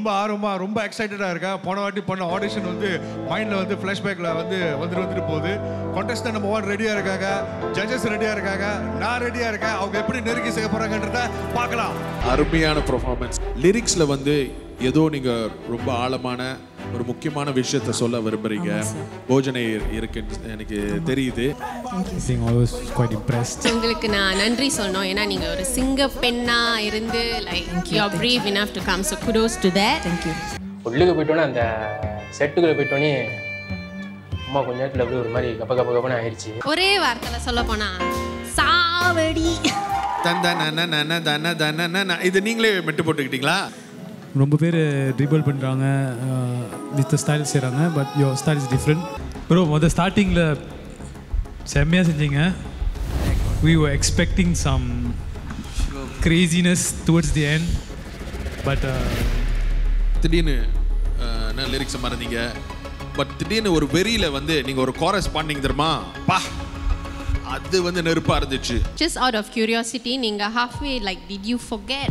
ரொம்ப ஆர்வமா ரொம்ப எக்ஸைட்டடா இருக்கேன் போன வாட்டி பண்ண ஆடிஷன் வந்து மைண்ட்ல வந்து ஃபிளாஷ்பேக்ல வந்து வந்துட்டு வந்துட்டு போகுது கான்டெஸ்ட் நம்பர் ஒன் ரெடியா இருக்காங்க ஜட்ஜஸ் ரெடியா இருக்காங்க நான் ரெடியா இருக்கேன் அவங்க எப்படி நெருக்கி செய்ய போறாங்கன்றத பார்க்கலாம் அருமையான பெர்ஃபார்மன்ஸ் லிரிக்ஸில் வந்து ஏதோ நீங்கள் ரொம்ப ஆழமான ஒரு முக்கியமான விஷயத்த சொல்ல விரும்புறீங்க போஜனை இருக்குன்னு எனக்கு தெரியுது I think I was quite impressed. உங்களுக்கு நான் நன்றி சொல்லணும் ஏன்னா நீங்க ஒரு சிங்க பெண்ணா இருந்து like you are brave enough to come so kudos to that Thank you. உள்ளுக்கு போயிட்டோன்னே அந்த செட்டுக்குள்ளே போயிட்டோன்னே அம்மா கொஞ்ச நேரத்தில் அப்படியே ஒரு மாதிரி கப்ப கப்ப கப்பன்னு ஆயிடுச்சு ஒரே வார்த்தையில சொல்ல போனா சாவடி தன் தன நன தன தன நன இது நீங்களே மெட்டு போட்டுக்கிட்டீங்களா ரொம்ப பேர் ட்ரிபிள் பண்ணுறாங்க வித் ஸ்டைல் செய்கிறாங்க but your style is different bro மொதல் ஸ்டார்டிங்கில் செம்மையாக செஞ்சீங்க we were expecting some craziness towards the end but திடீர்னு அஹ், என்ன லிரிக்ஸை மறந்தீங்க பட் திடீர்னு ஒரு வெறியில வந்து நீங்க ஒரு கோரஸ் பாடினீங்க தெரியுமா பா அது வந்து நெருப்பா இருந்துச்சு ஜஸ்ட் அவுட் ஆஃப் கியூரியாசிட்டி நீங்க halfway like did you forget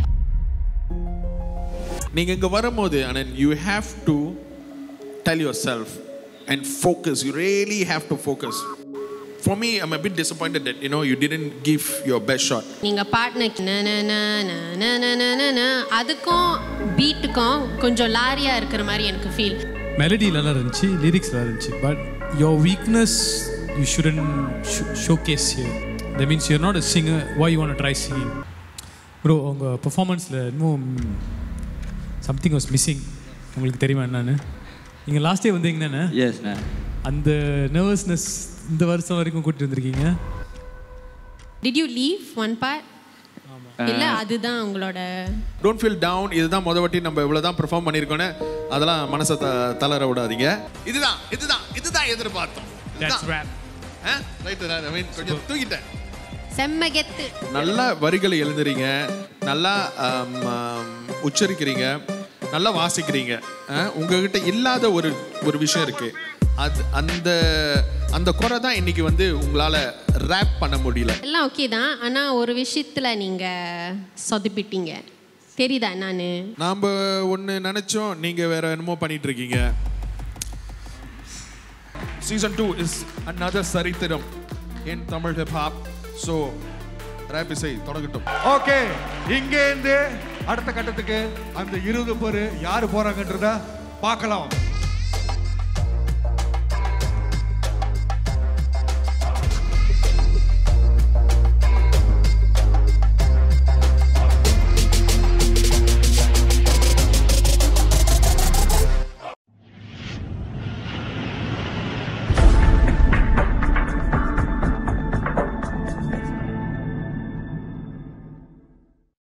நீங்க இங்க வரும்போது and you have to tell yourself and focus you really have to focus for me I'm a bit disappointed that you know you didn't give your best shot நீங்க பாடின ந, ந, ந, ந, ந, ந, ந, ந, ந, அதுக்கும் பீட்டுக்கும் கொஞ்சம் லாரியா இருக்கிற மாதிரி எனக்கு ஃபீல் மெலடி நல்லா இருந்துச்சு லிரிக்ஸ் நல்லா இருந்துச்சு but your weakness you shouldn't showcase the means you're not a singer why you want try singing bro உங்கள் பெர்ஃபார்மன்ஸில் இன்னும் சம்திங் வாஸ் மிஸ்ஸிங் உங்களுக்கு தெரியுமா என்னன்னு நீங்கள் லாஸ்ட் டே வந்தீங்கன்னு எஸ்ண்ணே அந்த நர்வஸ்னஸ் இந்த வருஷம் வரைக்கும் கூட்டிட்டு வந்திருக்கீங்க did you leave one part இல்ல அதுதான் உங்களோட டோன்ட் ஃபீல் டவுன் இதுதான் முத வாட்டி நம்ம இவ்வளவுதான் பெர்ஃபார்ம் பண்ணியிருக்கோன்னு அதெல்லாம் மனசை த தளர விடாதீங்க இதுதான் இதுதான் இதுதான் எதிர்பார்த்தோம் That's rap. ரைட்டு ஐ மீன் கொஞ்சம் தூக்கிட்டேன் செம்ம கெத்து நல்லா வரிகளை எழுதுறீங்க நல்லா ஆம், ஆம், உச்சரிக்கிறீங்க நல்லா வாசிக்கிறீங்க அஹ், உங்ககிட்ட இல்லாத ஒரு ஒரு விஷயம் இருக்கு அது அந்த அந்த குறை தான் இன்னைக்கு வந்து உங்களால ரேப் பண்ண முடியல எல்லாம் ஓகே தான் ஆனா ஒரு விஷயத்துல நீங்க சொதப்பிட்டீங்க தெரியுதா நானு நாம் ஒன்று நினச்சோம் நீங்கள் வேற என்னமோ பண்ணிட்டு இருக்கீங்க சீசன் டூ இஸ் another சரித்திரம் in Tamil hip hop so rap இசை தொடங்கட்டும் ஓகே இங்க இருந்து அடுத்த கட்டத்துக்கு அந்த இருபது பேர் யாரு போறாங்கன்றத பார்க்கலாம்